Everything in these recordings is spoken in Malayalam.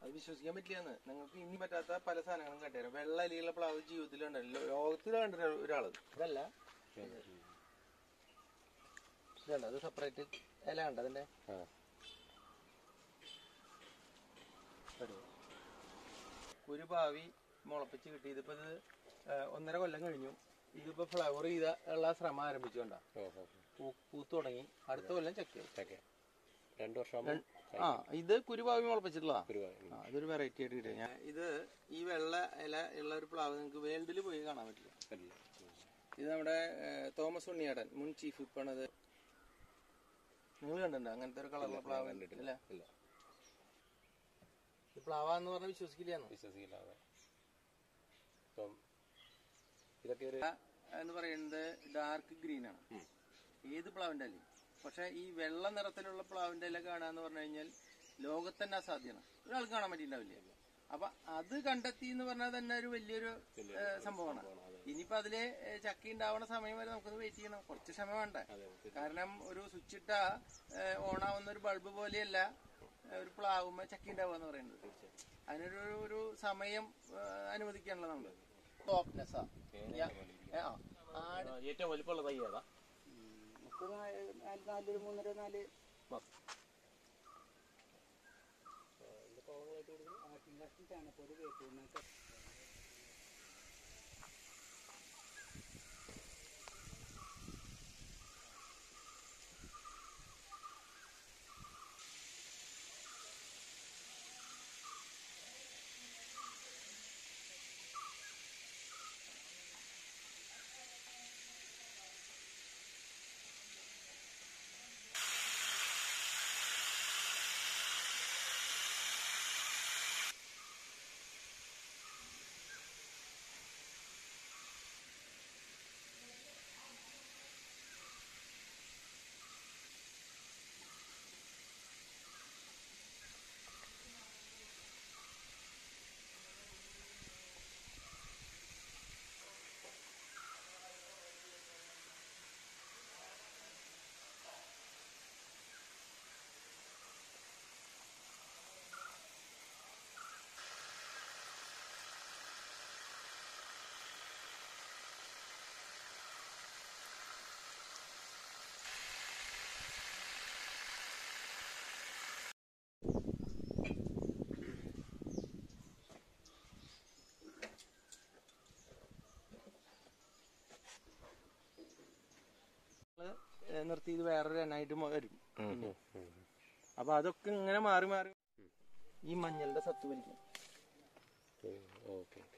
അത് വിശ്വസിക്കാൻ പറ്റില്ലെന്ന് നിങ്ങൾക്ക് ഇനി പറ്റാത്ത പല സാധനങ്ങളും കണ്ടുതരാം വെള്ള അലിയുള്ള പ്ലാവ് ജീവിതത്തിൽ കണ്ടല്ലോ ലോകത്തിൽ കണ്ടില്ല ഒരാള് ഇതല്ല ഇതല്ല അത് സെപ്പറേറ്റ് ഇല കണ്ട അതിന്റെ ആ ഒരു ഭാവി മുളപ്പിച്ച് കിട്ടി ഇതിപ്പോ ഇത് ആ, ഒന്നര കൊല്ലം കഴിഞ്ഞു ഇതിപ്പോ ഫ്ലവർ ചെയ്ത ഉള്ള ശ്രമം ആരംഭിച്ചുകൊണ്ടാ ഓ ഓ പൂ- പൂത്ത് തുടങ്ങി അടുത്ത കൊല്ലം ചക്ക ഓക്കെ രണ്ട് വർഷം ആ ഇത് കുരുഭാവി മുളപ്പിച്ചിട്ടുള്ളതാ ഒരു ആ, ഇതൊരു വെറൈറ്റി ആയിട്ട് കിട്ടിയ ഞാൻ ഇത് ഈ വെള്ള ഇല ഉള്ള ഒരു പ്ലാവ് നിങ്ങൾക്ക് വേൾഡിൽ പോയി കാണാൻ പറ്റില്ല പറ്റില്ല ഇത് നമ്മുടെ ഏ, തോമസ് ഉണ്ണിയാടൻ മുൻ ചീഫ് വിപ്പാണത് നിങ്ങൾ കണ്ടിട്ടുണ്ടോ അങ്ങനത്തെ ഒരു കളറുള്ള പ്ലാവ് കണ്ടിട്ടില്ല ഇല്ല ഈ പ്ലാവാന്ന് പറഞ്ഞാൽ വിശ്വസിക്കില്ലാന്നോ വിശ്വസിക്കില്ലാതെ ഇപ്പം ഇതൊക്കെ ഒരു എന്ന് പറയുന്നത് ഡാർക്ക് ഗ്രീൻ ആണ് ഏത് പ്ലാവിന്റെ അല്ലേ പക്ഷെ ഈ വെള്ള നിറത്തിലുള്ള പ്ലാവിന്റെ ഇല കാണാന്ന് പറഞ്ഞു കഴിഞ്ഞാൽ ലോകത്ത് തന്നെ അസാധ്യമാണ് ഒരാൾക്ക് കാണാൻ പറ്റിയിട്ടുണ്ടാവില്ല അപ്പൊ അത് കണ്ടെത്തി എന്ന് പറഞ്ഞാൽ തന്നെ ഒരു വലിയൊരു ഏ, സംഭവമാണ് ഇനിയിപ്പോ അതില് ഏ, ചക്ക ഉണ്ടാവുന്ന സമയം വരെ നമുക്കത് വെയിറ്റ് ചെയ്യണം കുറച്ച് ക്ഷമ വേണ്ടേ കാരണം ഒരു സ്വിച്ച് ഇട്ട ഓണാവുന്ന ഒരു ബൾബ് പോലെയല്ല ഏ, ഒരു പ്ലാവുമ്പോ ചക്ക ഉണ്ടാവുക എന്ന് പറയുന്നത് അതിനൊരു ഒരു സമയം ഏ, അനുവദിക്കാനുള്ള നമ്മൾ സോഫ്റ്റ്നെസ്സാ ആട് ഏറ്റവും വലിപ്പമുള്ള തൈ ഏതാ നമുക്ക് നാല് നാല് നാലൊരു മൂന്നര നാല് ആട്ടിൻ കഷ്ണം ചാണകപ്പൊടി വേപ്പിണ്ണൊക്കെ ഏ, നിർത്തി ഇത് വേറൊരു എണ്ണായിട്ട് മ- വരും പിന്നെ. അപ്പൊ അതൊക്കെ ഇങ്ങനെ മാറി മാറി ഈ മഞ്ഞളുടെ സത്ത് വലിക്കും ഓക്കെ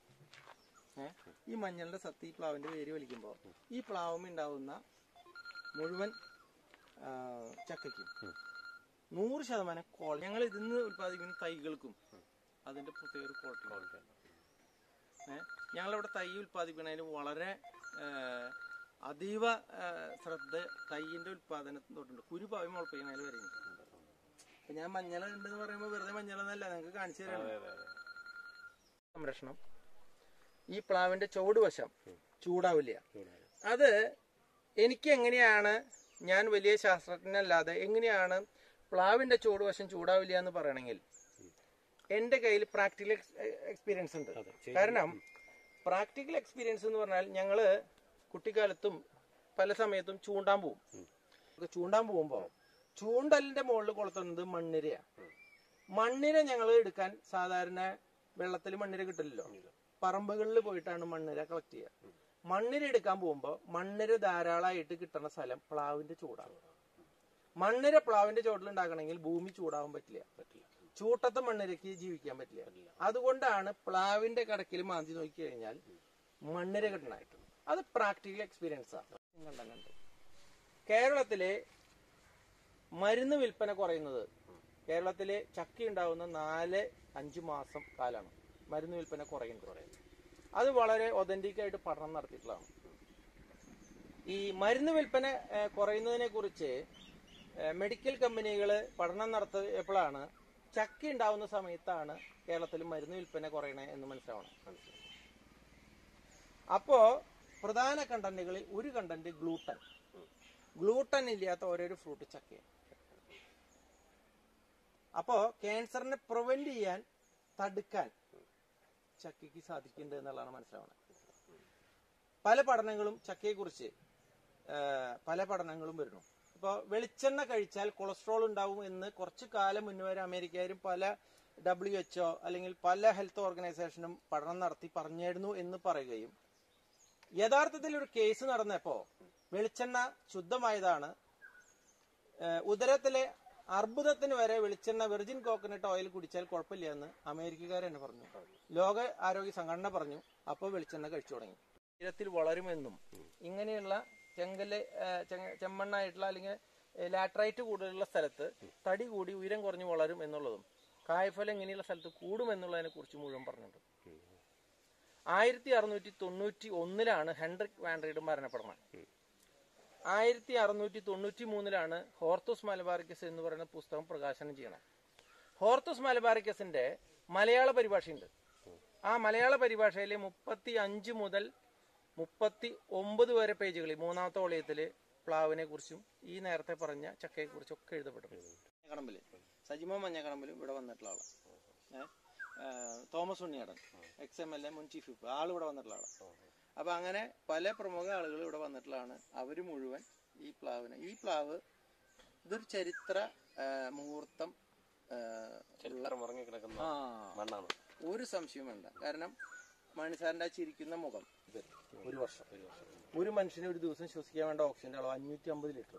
ഏ? ഈ മഞ്ഞളുടെ സത്ത് ഈ പ്ലാവിന്റെ വേര് വലിക്കുമ്പോ ഈ പ്ലാവും ഉണ്ടാവുന്ന മുഴുവൻ ആ, ചക്കയ്ക്കും നൂറ് ശതമാനം കോൾ ഞങ്ങൾ ഇതിന്ന് ഉത്പാദിക്കുന്ന തൈകൾക്കും അതിന്റെ പ്രത്യേക ഒരു ക്വാളിറ്റി ഏഹ് ഞങ്ങളിവിടെ തൈ ഉൽപ്പാദിപ്പിക്കുന്നതിന് വളരെ ഏഹ്, അതീവ ഏഹ്, ശ്രദ്ധ തൈയിന്റെ ഉൽപാദനത്തോട്ടുണ്ട് കുരുപാവി മുളപ്പിക്കുന്നതിൽ വരെ ഉണ്ട്. ഇപ്പൊ ഞാൻ മഞ്ഞൾ ഉണ്ടെന്ന് പറയുമ്പോൾ വെറുതെ മഞ്ഞളെന്നല്ല നിങ്ങൾക്ക് കാണിച്ചു തരാം സംരക്ഷണം ഈ പ്ലാവിന്റെ ചുവട് വശം ചൂടാവില്ല അത് എനിക്ക് എങ്ങനെയാണ് ഞാൻ വലിയ ശാസ്ത്രജ്ഞനല്ലാതെ എങ്ങനെയാണ് പ്ലാവിന്റെ ചുവട് വശം ചൂടാവില്ല എന്ന് പറയണമെങ്കിൽ എന്റെ കയ്യിൽ പ്രാക്ടിക്കൽ എക്സ്പീരിയൻസ് ഉണ്ട് കാരണം പ്രാക്ടിക്കൽ എക്സ്പീരിയൻസ് എന്ന് പറഞ്ഞാൽ ഞങ്ങള് കുട്ടിക്കാലത്തും പല സമയത്തും ചൂണ്ടാൻ പോവും ഒക്കെ ചൂണ്ടാൻ പോകുമ്പോ ചൂണ്ടലിന്റെ മുകളിൽ കൊളുത്തുന്നത് മണ്ണിരയാണ് മണ്ണിര ഞങ്ങൾ എടുക്കാൻ സാധാരണ വെള്ളത്തിൽ മണ്ണിര കിട്ടില്ലല്ലോ പറമ്പുകളിൽ പോയിട്ടാണ് മണ്ണിര കളക്ട് ചെയ്യുക മണ്ണിര എടുക്കാൻ പോകുമ്പോൾ മണ്ണിര ധാരാളമായിട്ട് കിട്ടുന്ന സ്ഥലം പ്ലാവിന്റെ ചൂടാണ് മണ്ണിര പ്ലാവിന്റെ ചോട്ടിൽ ഉണ്ടാക്കണമെങ്കിൽ ഭൂമി ചൂടാവാൻ പറ്റില്ല പറ്റില്ല ചൂട്ടത്തെ മണ്ണിരക്ക് ജീവിക്കാൻ പറ്റില്ല അതുകൊണ്ടാണ് പ്ലാവിന്റെ കടക്കിൽ മാന്തി നോക്കി കഴിഞ്ഞാൽ മണ്ണിര കിട്ടണായിട്ട് അത് പ്രാക്ടിക്കൽ എക്സ്പീരിയൻസ് ആണ് കണ്ടം കണ്ട് കേരളത്തിലെ മരുന്ന് വിൽപ്പന കുറയുന്നത് കേരളത്തിലെ ചക്ക ഉണ്ടാവുന്ന നാല് അഞ്ച് മാസം കാലാണ് മരുന്ന് വിൽപ്പന കുറയുന്നത് അത് വളരെ ഒതന്റിക് ആയിട്ട് പഠനം നടത്തിയിട്ടുള്ളതാണ് ഈ മരുന്ന് വിൽപ്പന ഏഹ്, കുറയുന്നതിനെ കുറിച്ച് ഏഹ്, മെഡിക്കൽ കമ്പനികൾ പഠനം നടത്തിയപ്പോഴാണ് ചക്ക ഉണ്ടാവുന്ന സമയത്താണ് കേരളത്തിൽ മരുന്ന് വിൽപ്പന കുറയണേ എന്ന് മനസ്സിലാവണം അപ്പോ പ്രധാന കണ്ടന്റുകളിൽ ഒരു കണ്ടന്റ് ഗ്ലൂട്ടൻ ഗ്ലൂട്ടൻ ഇല്ലാത്ത ഓരോരു ഫ്രൂട്ട് ചക്കയാണ് അപ്പോ ക്യാൻസറിനെ പ്രിവെന്റ് ചെയ്യാൻ തടുക്കാൻ ചക്കയ്ക്ക് സാധിക്കുന്നുണ്ട് എന്നുള്ളതാണ് മനസ്സിലാവുന്നത് പല പഠനങ്ങളും ചക്കയെക്കുറിച്ച് ആ, പല പഠനങ്ങളും വരുന്നു ഇപ്പോൾ വെളിച്ചെണ്ണ കഴിച്ചാൽ കൊളസ്ട്രോൾ ഉണ്ടാവും എന്ന് കുറച്ചു കാലം മുന്നേ വരെ അമേരിക്കക്കാരും പല ഡബ്ല്യു എച്ച്ഒ അല്ലെങ്കിൽ പല ഹെൽത്ത് ഓർഗനൈസേഷനും പഠനം നടത്തി പറഞ്ഞിരുന്നു എന്ന് പറയുകയും യഥാർത്ഥത്തിൽ ഒരു കേസ് നടന്നപ്പോ വെളിച്ചെണ്ണ ശുദ്ധമായതാണ് ഏഹ് ഉദരത്തിലെ അർബുദത്തിന് വരെ വെളിച്ചെണ്ണ വെർജിൻ കോക്കനട്ട് ഓയിൽ കുടിച്ചാൽ കുഴപ്പമില്ല എന്ന് അമേരിക്കക്കാർ തന്നെ പറഞ്ഞു ലോക ആരോഗ്യ സംഘടന പറഞ്ഞു അപ്പോൾ വെളിച്ചെണ്ണ കഴിച്ചു തുടങ്ങി ശരീരത്തിൽ വളരുമെന്നും ഇങ്ങനെയുള്ള ചെങ്കല് ഏഹ് ചെങ്ങ- ചെമ്മണ്ണായിട്ടുള്ള അല്ലെങ്കിൽ ലാട്രൈറ്റ് കൂടുതലുള്ള സ്ഥലത്ത് തടി കൂടി ഉയരം കുറഞ്ഞു വളരും എന്നുള്ളതും കായ്ഫലം ഇങ്ങനെയുള്ള സ്ഥലത്ത് കൂടും എന്നുള്ളതിനെ കുറിച്ച് മുഴുവൻ പറഞ്ഞിട്ടുണ്ട് ആയിരത്തി അറുന്നൂറ്റി തൊണ്ണൂറ്റി ഒന്നിലാണ് ഹെൻറിക് വാൻഡ്രീഡ് മരണപ്പെടുന്നത് ആയിരത്തി അറുന്നൂറ്റി തൊണ്ണൂറ്റി മൂന്നിലാണ് ഹോർത്തൂസ് മലബാറിക്കസ് എന്ന് പറയുന്ന പുസ്തകം പ്രകാശനം ചെയ്യണത് ഹോർത്തൂസ് മലബാറിക്കസിന്റെ മലയാള പരിഭാഷയുണ്ട് ആ മലയാള പരിഭാഷയിലെ മുപ്പത്തി അഞ്ച് മുതൽ മുപ്പത്തി ഒമ്പത് വരെ പേജുകളിൽ മൂന്നാമത്തെ വോളിയത്തില് പ്ലാവിനെ കുറിച്ചും ഈ നേരത്തെ പറഞ്ഞ ചക്കയെ കുറിച്ചും ഒക്കെ എഴുതപ്പെട്ടിട്ടുണ്ട് മഞ്ഞക്കടമ്പില് സജിമോ മഞ്ഞക്കടമ്പിലും ഇവിടെ വന്നിട്ടുള്ള ആളാണ് ഏഹ് Thomas Unniyadan ex M L A മുൻ ചീഫ് വിപ്പ് ആൾ ഇവിടെ വന്നിട്ടുള്ള ആളാണ് അപ്പൊ അങ്ങനെ പല പ്രമുഖ ആളുകൾ ഇവിടെ വന്നിട്ടുള്ളതാണ് അവര് മുഴുവൻ ഈ പ്ലാവിന് ഈ പ്ലാവ് ഇതൊരു ചരിത്ര ആ, മുഹൂർത്തം ആ, ചരിത്രം ഉറങ്ങി കിടക്കുന്ന ആ മണ്ണാണ് ഒരു സംശയവും വേണ്ട കാരണം മണിസാറിന്റെ ആ ചിരിക്കുന്ന മുഖം ഇത് ഒരു വർഷം ഒരു വർഷം ഒരു മനുഷ്യന് ഒരു ദിവസം ശ്വസിക്കാൻ വേണ്ട ഓക്സിജന്റെ അളവ് അഞ്ഞൂറ്റി അമ്പത് ലിറ്റർ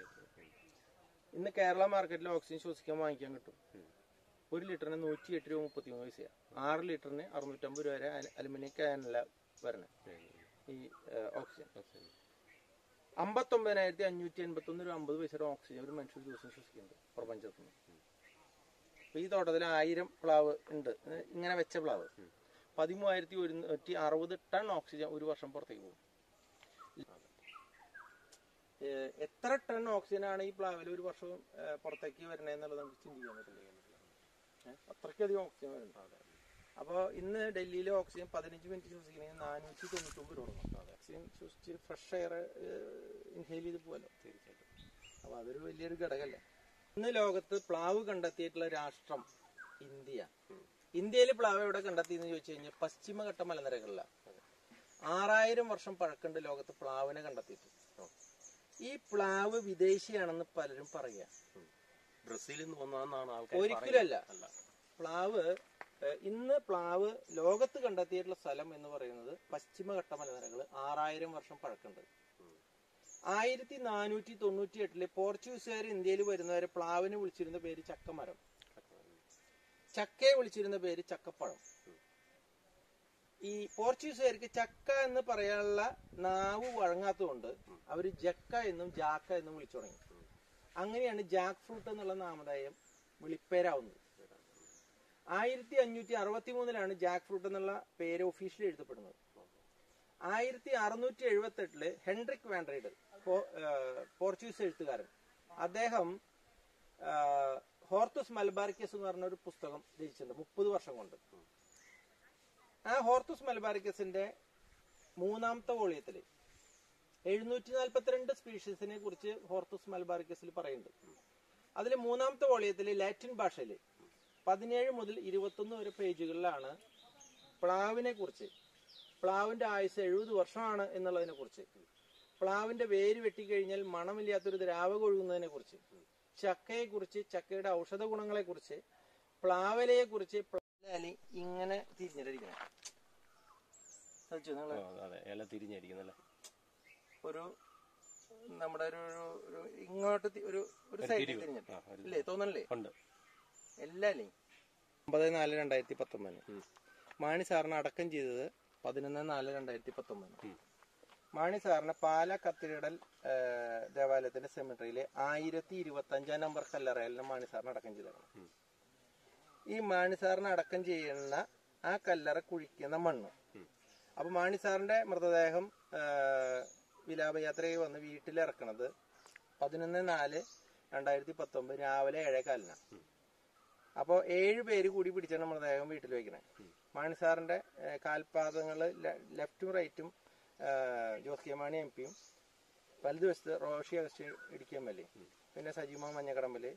ഇന്ന് കേരള മാർക്കറ്റിൽ ഓക്സിജൻ ശ്വസിക്കാൻ വാങ്ങിക്കാൻ കിട്ടും ഒരു ലിറ്ററിന് നൂറ്റി എട്ട് രൂപ മുപ്പത്തി മൂന്ന് പൈസയാണ് ആറ് ലിറ്ററിന് അറുന്നൂറ്റമ്പത് രൂപ വരെ അല- അലുമിനിയം ക്യാനല്ല വരണേ ഈ ഏഹ്, ഓക്സിജൻ അമ്പത്തൊമ്പതിനായിരത്തി അഞ്ഞൂറ്റി എൺപത്തി ഒന്ന് രൂപ അമ്പത് പൈസയുടെ ഓക്സിജൻ ഒരു മനുഷ്യർ ഒരു ദിവസം ശ്വസിക്കുന്നുണ്ട് പ്രപഞ്ചത്തിൽ നിന്ന് അപ്പൊ ഈ തോട്ടത്തിൽ ആയിരം പ്ലാവ് ഉണ്ട് ഏഹ്, ഇങ്ങനെ വെച്ച പ്ലാവ് പതിമൂവായിരത്തി ഒരുന്നൂറ്റി അറുപത് ടൺ ഓക്സിജൻ ഒരു വർഷം പുറത്തേക്ക് പോകും ഏഹ് എത്ര ടൺ ഓക്സിജൻ ആണ് ഈ പ്ലാവിൽ ഒരു വർഷം ഏഹ് പുറത്തേക്ക് വരണേന്നുള്ളത് നമുക്ക് ചിന്തിക്കാൻ പറ്റില്ല ഏഹ് അത്രയ്ക്കധികം ഓക്സിജൻ വരുന്നുണ്ട് അപ്പോൾ ഇന്ന് ഡൽഹിയിലെ ഓക്സിജൻ പതിനഞ്ച് മിനിറ്റ് ശ്വസിക്കണമെങ്കിൽ നാനൂറ്റി തൊണ്ണൂറ്റൊമ്പത് രൂപ കൊടുക്കണം ഓക്സിജൻ ശ്വസിച്ച് ഫ്രഷ് എയർ ഇൻഹെയിൽ ചെയ്ത് പോകല്ലോ തീർച്ചയായിട്ടും അപ്പോൾ അതൊരു വലിയൊരു ഘടകമല്ലേ ഇന്ന് ലോകത്ത് പ്ലാവ് കണ്ടെത്തിയിട്ടുള്ള രാഷ്ട്രം ഇന്ത്യ ഇന്ത്യയിൽ പ്ലാവ് എവിടെ കണ്ടെത്തിയെന്ന് ചോദിച്ചു കഴിഞ്ഞാൽ പശ്ചിമഘട്ട മലനിരകളിലാണ് ആറായിരം വർഷം പഴക്കണ്ട് ലോകത്ത് പ്ലാവിനെ കണ്ടെത്തിയിട്ട് ഈ പ്ലാവ് വിദേശിയാണെന്ന് പലരും പറയുക ബ്രസീലിൽ നിന്ന് വന്നതെന്നാണ് ആൾക്കാർ ഒരിക്കലല്ല പ്ലാവ് ഏഹ്, ഇന്ന് പ്ലാവ് ലോകത്ത് കണ്ടെത്തിയിട്ടുള്ള സ്ഥലം എന്ന് പറയുന്നത് പശ്ചിമഘട്ട മലനിരകൾ ആറായിരം വർഷം പഴക്കമുണ്ട് ആയിരത്തി നാനൂറ്റി തൊണ്ണൂറ്റി എട്ടില് പോർച്ചുഗീസുകാർ ഇന്ത്യയിൽ വരുന്നവരെ പ്ലാവിനെ വിളിച്ചിരുന്ന പേര് ചക്കമരം ചക്കയെ വിളിച്ചിരുന്ന പേര് ചക്കപ്പഴം ഈ പോർച്ചുഗീസുകാർക്ക് ചക്ക എന്ന് പറയാനുള്ള നാവ് വഴങ്ങാത്തതുകൊണ്ട് അവര് ജക്ക എന്നും ജാക്ക എന്നും വിളിച്ചു തുടങ്ങി അങ്ങനെയാണ് ജാക്ക് ഫ്രൂട്ട് എന്നുള്ള നാമധേയം വിളിപ്പേരാവുന്നത് ആയിരത്തി അഞ്ഞൂറ്റി അറുപത്തി മൂന്നിലാണ് ജാക്ക് ഫ്രൂട്ട് എന്നുള്ള പേര് ഒഫീഷ്യലി എഴുതപ്പെടുന്നത് ആയിരത്തി അറുന്നൂറ്റി എഴുപത്തി എട്ടില് ഹെൻറിക് വാൻഡ്രൈഡ് പോർച്ചുഗീസ് എഴുത്തുകാരൻ അദ്ദേഹം ആ, ഹോർത്തുസ് മലബാറിക്കസ് എന്ന് പറഞ്ഞ ഒരു പുസ്തകം രചിച്ചിട്ടുണ്ട് മുപ്പത് വർഷം കൊണ്ട് ആ ഹോർത്തുസ് മലബാറിക്കസിന്റെ മൂന്നാമത്തെ വോളിയത്തില് എഴുന്നൂറ്റി നാൽപ്പത്തിരണ്ട് സ്പീഷീസിനെ കുറിച്ച് ഹോർത്തുസ് മലബാറിക്കസിൽ പറയുന്നുണ്ട് അതിൽ മൂന്നാമത്തെ വോളിയത്തിൽ ലാറ്റിൻ ഭാഷയിൽ പതിനേഴ് മുതൽ ഇരുപത്തൊന്ന് വരെ പേജുകളിലാണ് പ്ലാവിനെ കുറിച്ച് പ്ലാവിന്റെ ആയുസ് എഴുപത് വർഷമാണ് എന്നുള്ളതിനെ കുറിച്ച് പ്ലാവിന്റെ വേര് വെട്ടിക്കഴിഞ്ഞാൽ മണമില്ലാത്തൊരു ദ്രാവകം ഒഴുകുന്നതിനെ കുറിച്ച് ചക്കയെ കുറിച്ച് ചക്കയുടെ ഔഷധ ഗുണങ്ങളെ കുറിച്ച് പ്ലാവലയെ കുറിച്ച് ഇങ്ങനെ തിരിഞ്ഞിട്ടിരിക്കണം ശ്രദ്ധിച്ചോ നിങ്ങള് അതെ ഇല തിരിഞ്ഞിരിക്കുന്നല്ലേ ഒരു നമ്മുടെ ഒരു ഒരു- ഒരു ഇങ്ങോട്ട് തി- ഒരു ഒരു സൈഡിൽ തിരിവ്. തിരിഞ്ഞിട്ട് ആ, ഒരു ഇല്ലേ തോന്നണില്ലേ ഉണ്ട് എല്ലാല്ലേ ഒമ്പത് നാല് രണ്ടായിരത്തി പത്തൊമ്പതിന് മാണി സാറിനെ അടക്കം ചെയ്തത് പതിനൊന്ന് നാല് രണ്ടായിരത്തി പത്തൊമ്പതിന് മാണി സാറിനെ പാല കത്തിരിടൽ ആ, ദേവാലയത്തിന്റെ സെമിട്രിയിലെ ആയിരത്തി ഇരുപത്തി അഞ്ചാം നമ്പർ കല്ലറയിലാണ് മാണി സാറിനെ അടക്കം ചെയ്തത് ഈ മാണി സാറിനെ അടക്കം ചെയ്യുന്ന ആ കല്ലറ കുഴിക്കുന്ന മണ്ണ് അപ്പൊ മാണി സാറിന്റെ മൃതദേഹം ആ, വിലാപയാത്രയിൽ വന്ന് വീട്ടിലിറക്കണത് പതിനൊന്ന് നാല് രണ്ടായിരത്തി പത്തൊമ്പത് രാവിലെ ഏഴേകാലിനാണ് അപ്പോൾ ഏഴ് പേര് കൂടി പിടിച്ചാണ് മൃതദേഹം വീട്ടിൽ വയ്ക്കണേ മാണി സാറിന്റെ ഏഹ്, കാൽപാദങ്ങള് ലെ- ലെഫ്റ്റും റൈറ്റും ഏഹ്, ജോസ് കെ മാണി എം പിയും വലതുവശത്ത് Roshy August Idukki M L A പിന്നെ സജീമ മഞ്ഞക്കടമ്പല്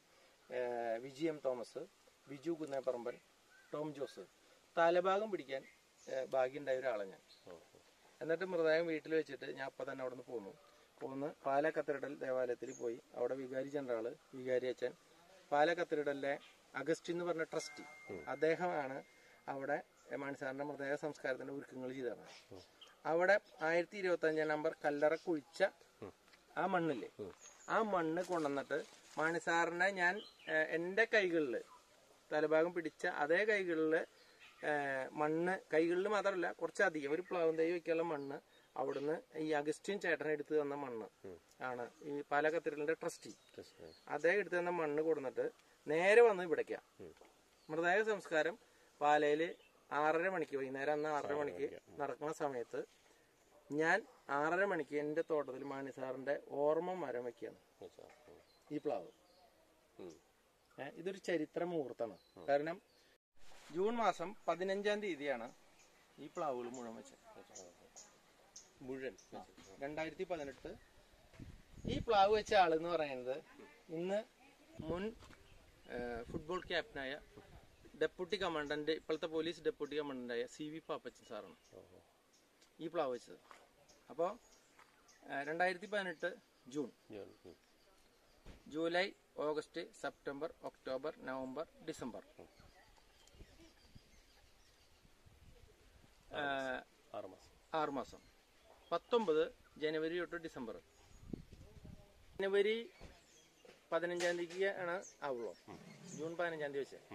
ഏഹ്, വിജയം തോമസ് ബിജു കുന്നേപ്പറമ്പൻ ടോം ജോസ് തലഭാഗം പിടിക്കാൻ ഏഹ്, ഭാഗ്യമുണ്ടായ ഒരാളാണ് ഞാൻ എന്നിട്ട് മൃതദേഹം വീട്ടിൽ വെച്ചിട്ട് ഞാൻ അപ്പം തന്നെ അവിടെ നിന്ന് പോന്നു പോന്ന് പാല കത്തീഡ്രൽ ദേവാലയത്തിൽ പോയി അവിടെ വികാരി ജനറാള് വികാരി അച്ഛൻ പാല കത്തീഡ്രലിലെ അഗസ്റ്റിൻ എന്ന് പറഞ്ഞ ട്രസ്റ്റി അദ്ദേഹമാണ് അവിടെ മാണിസാറിന്റെ മൃതദേഹ സംസ്കാരത്തിന്റെ ഒരുക്കങ്ങൾ ചെയ്തത് അവിടെ ആയിരത്തി ഇരുപത്തി അഞ്ചാം നമ്പർ കല്ലറ കുഴിച്ച ആ മണ്ണില്ലേ ആ മണ്ണ് കൊണ്ടുവന്നിട്ട് മാണിസാറിനെ ഞാൻ ഏഹ്, എൻ്റെ കൈകളിൽ തലഭാഗം പിടിച്ച അതേ കൈകളിൽ മണ്ണ് കൈകളിൽ മാത്രമല്ല കുറച്ചധികം ഒരു പ്ലാവും തൈ വെക്കാനുള്ള മണ്ണ് അവിടുന്ന് ഈ അഗസ്റ്റിൻ ചേട്ടൻ എടുത്തു തന്ന മണ്ണ് ആണ് ഈ പാല കത്തീഡ്രലിന്റെ ട്രസ്റ്റി അദ്ദേഹം എടുത്തു തന്ന മണ്ണ് കൊടുന്നിട്ട് നേരെ വന്ന് ഇവിടേക്കാ മൃതദേഹ സംസ്കാരം പാലയില് ആറര മണിക്ക് വൈകുന്നേരം അന്ന് ആറര മണിക്ക് നടക്കുന്ന സമയത്ത് ഞാൻ ആറര മണിക്ക് എന്റെ തോട്ടത്തിൽ മാണിസാറിന്റെ ഓർമ്മ മരം വെക്കുകയാണ് ഈ പ്ലാവ് ഏ, ഇതൊരു ചരിത്ര മുഹൂർത്തമാണ് കാരണം ജൂൺ മാസം പതിനഞ്ചാം തീയതിയാണ് ഈ പ്ലാവുകൾ മുഴുവൻ വെച്ചത് മുഴുവൻ രണ്ടായിരത്തി പതിനെട്ട് ഈ പ്ലാവ് വെച്ച ആളെന്ന് പറയുന്നത് ഇന്ന് മുൻ ഏഹ്, ഫുട്ബോൾ ക്യാപ്റ്റനായ ഡെപ്യൂട്ടി കമാൻഡന്റ് ഇപ്പോഴത്തെ പോലീസ് ഡെപ്യൂട്ടി കമാൻഡന്റായ സി വി പാപ്പച്ചൻ സാറാണ് ഈ പ്ലാവ് വെച്ചത് അപ്പോൾ രണ്ടായിരത്തി പതിനെട്ട് ജൂൺ ജോൺ, ഉം. July August September October November December ഏഹ്, ആറ് മാസം ആറ് മാസം പത്തൊമ്പത് ജനുവരി തൊട്ട് ഡിസംബർ ജനുവരി പതിനഞ്ചാം തീയതിക്ക് ആണ് ആവുള്ളൂ ജൂൺ പതിനഞ്ചാം തീയതി വെച്ച്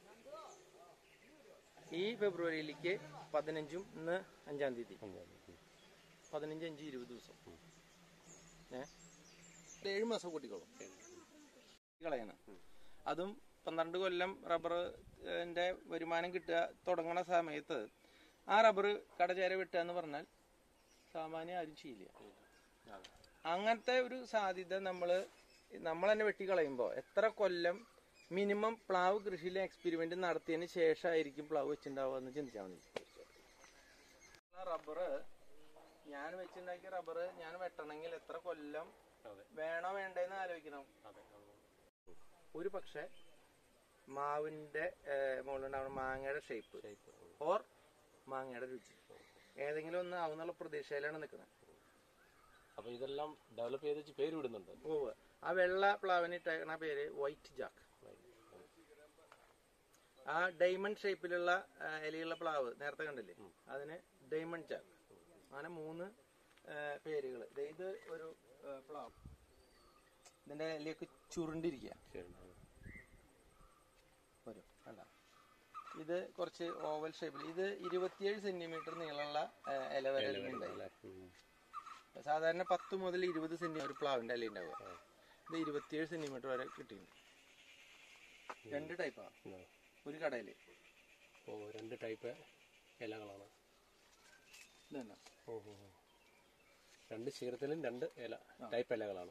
ഈ ഫെബ്രുവരിയിലേക്ക് പതിനഞ്ചും ഇന്ന് അഞ്ചാം തീയതി പതിനഞ്ച് അഞ്ച് ഇരുപത് ദിവസം ഏ ഏഴ് മാസം കൂട്ടിക്കോളും കളയണം അതും പന്ത്രണ്ട് കൊല്ലം റബ്ബറിന്റെ വരുമാനം കിട്ടുക തുടങ്ങണ സമയത്ത് ആ റബ്ബർ കടചേര വെട്ടുക എന്ന് പറഞ്ഞാൽ സാമാന്യം ആരും ചെയ്യില്ല അങ്ങനത്തെ ഒരു സാധ്യത നമ്മൾ നമ്മൾ തന്നെ വെട്ടിക്കളയുമ്പോൾ എത്ര കൊല്ലം മിനിമം പ്ലാവ് കൃഷിയിലെ എക്സ്പെരിമെന്റ് നടത്തിയതിന് ശേഷമായിരിക്കും പ്ലാവ് വെച്ചിട്ടുണ്ടാവുക എന്ന് ചിന്തിച്ചാൽ മതി റബ്ബർ ഞാൻ വെച്ചിട്ടുണ്ടാക്കിയ റബ്ബർ ഞാൻ വെട്ടണമെങ്കിൽ എത്ര കൊല്ലം അതെ. വേണോ വേണ്ടേന്ന് ആലോചിക്കണം അതെ ഒരു പക്ഷെ മാവിന്റെ മുകളിലുണ്ടാവുന്ന മാങ്ങയുടെ ഷേപ്പ് ഷേപ്പ് ഓർ മാങ്ങയുടെ രുചി ഏതെങ്കിലും ഒന്ന് ആവുന്നുള്ള പ്രതീക്ഷയിലാണ് നിൽക്കുന്നത് അപ്പൊ ഇതെല്ലാം ഡെവലപ്പ് ചെയ്ത് വെച്ച് പേര് വിടുന്നുണ്ട് ഓവ് ആ വെള്ള പ്ലാവിന് ഇട്ടേക്കണ പേര് വൈറ്റ് ജാക്ക് ആ ഡയമണ്ട് ഷേപ്പിലുള്ള ആ, ഇലയുള്ള പ്ലാവ് നേരത്തെ കണ്ടില്ലേ അതിന് ഡയമണ്ട് ജാക്ക് അങ്ങനെ മൂന്ന് പേരുകൾ ഇത് ഒരു ആ, പ്ലാവ് ഇതിന്റെ ഇലയൊക്കെ ചുരുണ്ടിരിക്കുക ശരി. വരും കണ്ട ഇത് കുറച്ച് ഓവൽ ഷേപ്പിൽ ഇത് ഇരുപത്തിയേഴ് സെന്റിമീറ്റർ നീളമുള്ള ആ, ഇല വരെ ഉണ്ടായി അല്ലേ? ഉം. സാധാരണ പത്ത് മുതൽ ഇരുപത് സെന്റിമീറ്റർ ഒരു പ്ലാവിന്റെ ഇല ഉണ്ടാവുക ഇത് ഇരുപത്തിയേഴ് സെന്റിമീറ്റർ വരെ കിട്ടിയിട്ടുണ്ട് രണ്ട് ടൈപ്പാണ് ഉം. ഒരു കടയില് ഓ രണ്ട് ടൈപ്പ് ഇലകളാണ് ഇതല്ല ഓ ഓ ഓ. രണ്ട് ശീലത്തിലും രണ്ട് ഇല ടൈപ്പ് ഇലകളാണ്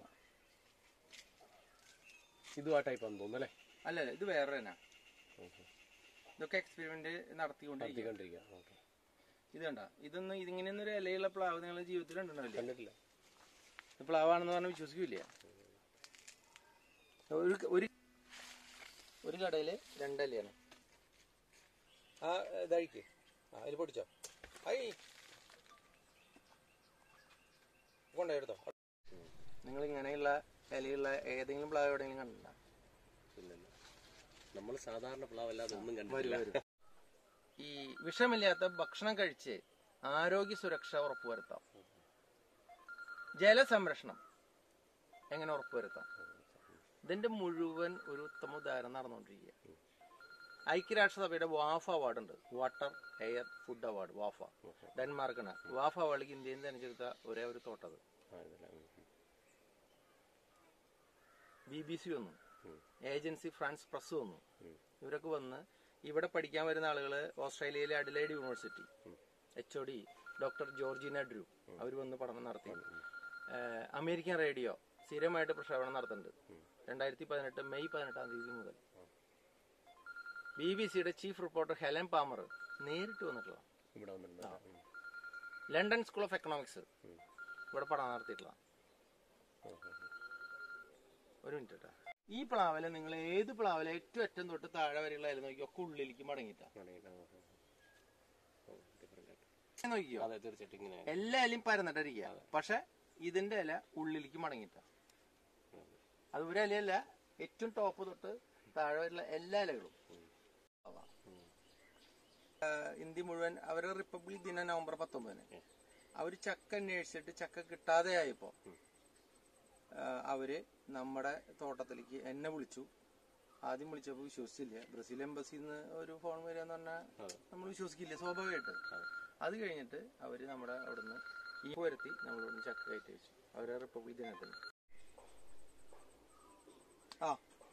ഇതും ആ ടൈപ്പാന്ന് തോന്നുന്നു അല്ലേ അല്ല അല്ല, ഇത് വേറെ തന്നെ ഇതൊക്കെ എക്സ്പെരിമെന്റ് നടത്തിക്കൊണ്ടിരിക്കുക കണ്ടിരിക്കുക ഓക്കെ ഇത് കണ്ട ഇതൊന്നും ഇതിങ്ങനെയൊന്നും ഒരു ഇലയുള്ള പ്ലാവ് നിങ്ങളുടെ ജീവിതത്തിൽ കണ്ടിട്ടുണ്ടാവില്ല കണ്ടിട്ടില്ല ഇത് പ്ലാവാണെന്ന് പറഞ്ഞാൽ വിശ്വസിക്കില്ല ഒരു ഒരു ഒരു കടയില് രണ്ടലയാണ് ആ ഇതായിക്ക് ആ അതിൽ പൊടിച്ചോ ഐ കൊണ്ടോ എടുത്തോ നിങ്ങൾ ഇങ്ങനെയുള്ള ഇലയുള്ള ഏതെങ്കിലും പ്ലാവ് എവിടെയെങ്കിലും കണ്ടിട്ടുണ്ടോ ഇല്ലല്ല നമ്മൾ സാധാരണ പ്ലാവല്ലാതെ ഒന്നും വരും കണ്ടിട്ടില്ല വരും ഈ വിഷമില്ലാത്ത ഭക്ഷണം കഴിച്ച് ആരോഗ്യ സുരക്ഷ ഉറപ്പുവരുത്താം ജലസംരക്ഷണം എങ്ങനെ ഉറപ്പുവരുത്താം ഇതിന്റെ മുഴുവൻ ഒരു ഉത്തമ ഉദാഹരണം നടന്നുകൊണ്ടിരിക്കുക ഐക്യരാഷ്ട്രസഭയുടെ വാഫ അവാർഡ് ഉണ്ട് വാട്ടർ എയർ ഫുഡ് അവാർഡ് വാഫ ഡെൻമാർക്കാണ് വാഫ അവാർഡിലേക്ക് ഇന്ത്യയിൽ നിന്ന് തിരഞ്ഞെടുത്ത ഒരേ ഒരു തോട്ടത് ആ, ഇതല്ലേ. ഉം, ഉം. ബി ബി സി വന്നു ഏജൻസി ഫ്രാൻസ് പ്രസ് വന്നു ഇവരൊക്കെ വന്ന് ഇവിടെ പഠിക്കാൻ വരുന്ന ആളുകൾ ഓസ്ട്രേലിയയിലെ Adelaide university H O D doctor Georgina Drew അവർ വന്ന് പഠനം നടത്തി ഏഹ് അമേരിക്കൻ റേഡിയോ സ്ഥിരമായിട്ട് പ്രക്ഷേപണം നടത്തുന്നുണ്ട് രണ്ടായിരത്തി പതിനെട്ട് മെയ് പതിനെട്ടാം തീയതി മുതൽ ബി ബി സിയുടെ ചീഫ് റിപ്പോർട്ടർ ഹെലൻ പാമർ നേരിട്ട് വന്നിട്ടുള്ള ഇവിടെ വന്നിട്ടുണ്ട് ഉം. ലണ്ടൻ സ്കൂൾ ഓഫ് എക്കണോമിക്സ് ഇവിടെ പഠനം നടത്തിയിട്ടുള്ള ഓ, ഓ, ഓ. ഒരു മിനിറ്റ് കേട്ടോ ഈ പ്ലാവില നിങ്ങൾ ഏത് പ്ലാവില ഏറ്റവും അറ്റം തൊട്ട് താഴെ വരെയുള്ള ഇല നോക്കിയോ ഒക്കെ ഉള്ളിലേക്ക് മടങ്ങിട്ടാ ഡിഫറെന്റ് ആയിട്ട് നോക്കിയോ അതെ തീർച്ചയായിട്ടും ഇങ്ങനെ എല്ലാ ഇലയും പരന്നിട്ടിരിക്കുക പക്ഷെ ഇതിന്റെ ഇല ഉള്ളിലേക്ക് മടങ്ങിട്ട അത് ഒരു ഇലയല്ല ഏറ്റവും ടോപ്പ് തൊട്ട് താഴെ വരെയുള്ള എല്ലാ ഇലകളും അതാ. ആ, ഇന്ത്യ മുഴുവൻ അവരുടെ റിപ്പബ്ലിക് ദിനം നവംബർ പത്തൊമ്പതിന് അവര് ചക്ക അന്വേഷിച്ചിട്ട് ചക്ക കിട്ടാതെ ആയപ്പോ ആ, അവര് നമ്മുടെ തോട്ടത്തിലേക്ക് എന്നെ വിളിച്ചു ആദ്യം വിളിച്ചപ്പോൾ വിശ്വസിച്ചില്ല ബ്രസീൽ എംബസിയിൽ നിന്ന് ഒരു ഫോൺ വരികയെന്ന് പറഞ്ഞാൽ നമ്മൾ വിശ്വസിക്കില്ല സ്വാഭാവികമായിട്ട് അത് കഴിഞ്ഞിട്ട് അവര് നമ്മുടെ അവിടുന്ന് ഈ വരുത്തി നമ്മളിവിടുന്ന് ചക്ക കയറ്റി വെച്ചു അവരെ റിപ്പബ്ലിക് ദിനത്തിന് ആ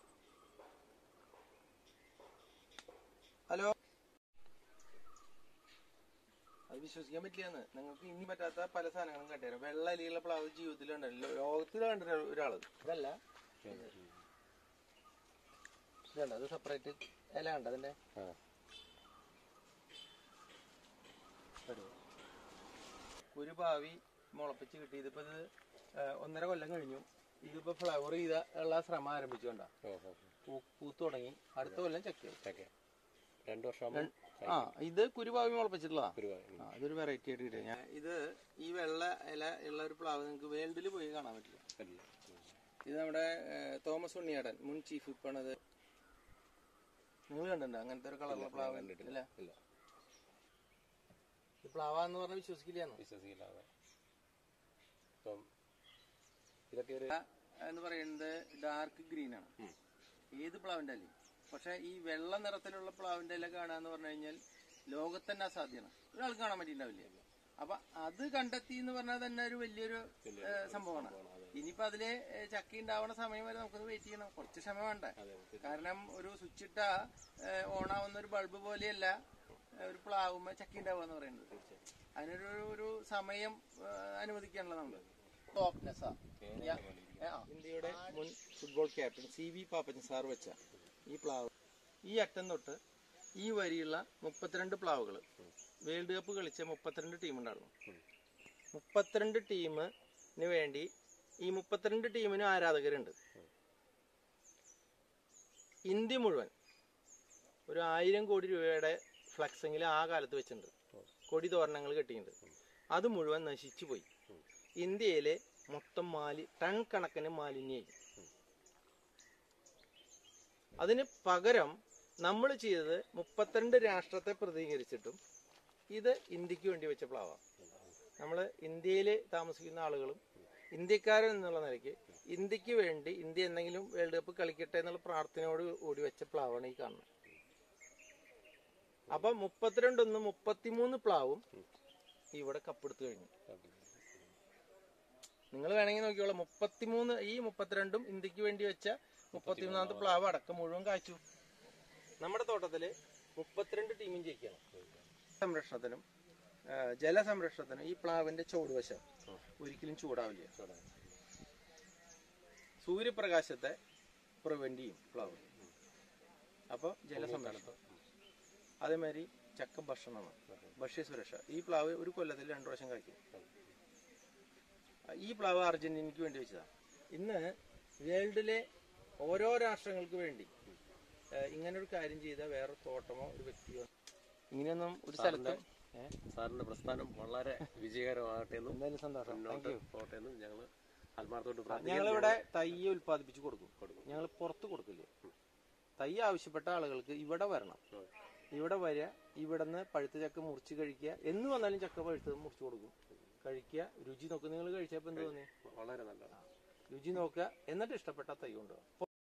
ഹലോ അത് വിശ്വസിക്കാൻ പറ്റില്ലെന്ന് നിങ്ങൾക്ക് ഇനി പറ്റാത്ത പല സാധനങ്ങളും കണ്ടുതരാം വെള്ള അലിയുള്ള പ്ലാവ് ജീവിതത്തിൽ ഉണ്ടല്ലോ ലോകത്തിൽ കണ്ടിട്ട് ഒരാള് ഇതല്ല ഇതല്ല അത് സെപ്പറേറ്റ് ഇല കണ്ട അതിന്റെ ആ ഒരു ഒരു ഭാവി മുളപ്പിച്ച് കിട്ടി ഇതിപ്പോ ഇത് ആ, ഒന്നര കൊല്ലം കഴിഞ്ഞു ഇതിപ്പോ ഫ്ലവർ ചെയ്ത ഉള്ള ശ്രമം ആരംഭിച്ചുകൊണ്ടാ ഓ ഓ പൂ- പൂത്ത് തുടങ്ങി അടുത്ത കൊല്ലം ചക്കയാവും ഓക്കെ രണ്ടു വർഷം ആ ഇത് കുരുഭാവി മുളപ്പിച്ചിട്ടുള്ളതാ ഗുരുവായൂർ ആ, ഇതൊരു വെറൈറ്റി ആയിട്ട് കിട്ടിയ ഞാൻ ഇത് ഈ വെള്ള ഇല ഉള്ള ഒരു പ്ലാവ് നിങ്ങൾക്ക് വേൾഡിൽ പോയി കാണാൻ പറ്റില്ല ഇത് നമ്മുടെ ഏ, തോമസ് ഉണ്ണിയാടൻ മുൻ ചീഫ് വിപ്പാണത് നിങ്ങൾ കണ്ടിട്ടുണ്ടോ അങ്ങനത്തെ ഒരു കളറുള്ള പ്ലാവ് ഇല്ല ഇല്ല ഇത് പ്ലാവാന്ന് പറഞ്ഞാൽ വിശ്വസിക്കില്ലാന്ന് വിശ്വസിക്കില്ലാതെ ഇപ്പം ഇതൊക്കെ ഒരു എന്ന് പറയുന്നത് ഡാർക്ക് ഗ്രീൻ ആണ് ഏത് പ്ലാവിന്റെ അല്ലേ പക്ഷെ ഈ വെള്ള നിറത്തിലുള്ള പ്ലാവിന്റെ ഇല കാണാന്ന് പറഞ്ഞു കഴിഞ്ഞാൽ ലോകത്ത് തന്നെ അസാധ്യമാണ് ഒരാൾക്ക് കാണാൻ പറ്റിയിട്ടുണ്ടാവില്ല അപ്പൊ അത് കണ്ടെത്തി എന്ന് പറഞ്ഞാൽ തന്നെ ഒരു വലിയൊരു ഏ, സംഭവമാണ് ഇനിയിപ്പോ അതില് ഏ, ചക്ക ഉണ്ടാവുന്ന സമയം വരെ നമുക്കത് വെയിറ്റ് ചെയ്യണം കുറച്ച് ക്ഷമ വേണ്ടേ കാരണം ഒരു സ്വിച്ച് ഇട്ട ഓണാവുന്ന ഒരു ബൾബ് പോലെയല്ല ഏ, ഒരു പ്ലാവുമ്മ ചക്ക ഉണ്ടാവുക എന്ന് പറയുന്നത് അതിനൊരു ഒരു സമയം ഏ, അനുവദിക്കാനുള്ള നമ്മള് ടോപ്നെസ്സാ ഇന്ത്യയുടെ മുൻ football captain C V Pappachan sir വെച്ച ഈ പ്ലാവ് ഈ അറ്റം തൊട്ട് ഈ വരിയുള്ള മുപ്പത്തിരണ്ട് പ്ലാവുകൾ വേൾഡ് കപ്പ് കളിച്ച മുപ്പത്തിരണ്ട് ടീം ഉണ്ടായിരുന്നു മുപ്പത്തിരണ്ട് ടീമിന് വേണ്ടി ഈ മുപ്പത്തിരണ്ട് ടീമിനും ആരാധകരുണ്ട് ഇന്ത്യ മുഴുവൻ ഒരു ആയിരം കോടി രൂപയുടെ ഫ്ലക്സെങ്കിലും ആ കാലത്ത് വെച്ചിട്ടുണ്ട് കൊടി തോരണങ്ങൾ കെട്ടിയിട്ടുണ്ട് അത് മുഴുവൻ നശിച്ചു പോയി ഇന്ത്യയിലെ മൊത്തം മാലി ടൺ കണക്കിന് മാലിന്യായി അതിന് പകരം നമ്മൾ ചെയ്തത് മുപ്പത്തിരണ്ട് രാഷ്ട്രത്തെ പ്രതിനിധീകരിച്ചിട്ടും ഇത് ഇന്ത്യക്ക് വേണ്ടി വെച്ച പ്ലാവാണ് നമ്മൾ ഇന്ത്യയിൽ താമസിക്കുന്ന ആളുകളും ഇന്ത്യക്കാരൻ എന്നുള്ള നിലയ്ക്ക് ഇന്ത്യക്ക് വേണ്ടി ഇന്ത്യ എന്തെങ്കിലും വേൾഡ് കപ്പ് കളിക്കട്ടെ എന്നുള്ള പ്രാർത്ഥനയോട് കൂടി വെച്ച പ്ലാവാണ് ഈ കാണുന്നത് അപ്പൊ മുപ്പത്തിരണ്ടൊന്ന് മുപ്പത്തിമൂന്ന് പ്ലാവും ഇവിടെ കപ്പെടുത്തു കഴിഞ്ഞു നിങ്ങൾ വേണമെങ്കിൽ നോക്കിയോളാം മുപ്പത്തിമൂന്ന് ഈ മുപ്പത്തിരണ്ടും ഇന്ത്യക്ക് വേണ്ടി വെച്ച മുപ്പത്തിമൂന്നാമത്തെ പ്ലാവ് അടക്കം മുഴുവൻ കായ്ച്ചു നമ്മുടെ തോട്ടത്തില് മുപ്പത്തിരണ്ട് ടീമും ജയിക്കണം സംരക്ഷണത്തിനും ആ, ജലസംരക്ഷണത്തിനും ഈ പ്ലാവിന്റെ ചുവടുവശം ഒരിക്കലും ചൂടാവില്ല സൂര്യപ്രകാശത്തെ പ്രിവെന്റ് ചെയ്യും പ്ലാവ് അപ്പോൾ ജലസംരക്ഷണം അതേമാതിരി ചക്ക ഭക്ഷണമാണ് ഭക്ഷ്യസുരക്ഷ ഈ പ്ലാവ് ഒരു കൊല്ലത്തിൽ രണ്ടു പ്രാവശ്യം കഴിക്കും ഈ പ്ലാവ് അർജന്റീനയ്ക്ക് വേണ്ടി വെച്ചതാണ് ഇന്ന് വേൾഡിലെ ഓരോ രാഷ്ട്രങ്ങൾക്ക് വേണ്ടി ഏഹ്, ഇങ്ങനൊരു കാര്യം ചെയ്ത വേറെ തോട്ടമോ ഒരു വ്യക്തിയോ ഇങ്ങനെയൊന്നും ഒരു സ്ഥലത്ത് സാറിന്റെ പ്രസ്ഥാനം വളരെ വിജയകരമാകട്ടെ എന്നും എന്തായാലും സന്തോഷം മുന്നോട്ട് പോകട്ടെ എന്നും ഞങ്ങൾ ആത്മാർത്ഥമായിട്ട് പ്രാർത്ഥിക്കുന്നു ഞങ്ങളിവിടെ തൈ ഉൽപ്പാദിപ്പിച്ച് കൊടുക്കും ഞങ്ങൾ പുറത്ത് കൊടുക്കില്ല തൈ ആവശ്യപ്പെട്ട ആളുകൾക്ക് ഇവിടെ വരണം ഇവിടെ വരിക ഇവിടുന്ന് പഴുത്ത ചക്ക മുറിച്ച് കഴിക്കുക എന്ന് വന്നാലും ചക്ക പഴുത്തത് മുറിച്ച് കൊടുക്കും കഴിക്കുക രുചി നോക്കുക നിങ്ങൾ കഴിച്ചപ്പോൾ എന്ത് തോന്നി വളരെ നല്ലതാണ് രുചി നോക്കുക എന്നിട്ട് ഇഷ്ടപ്പെട്ട തൈ കൊണ്ടുപോകുക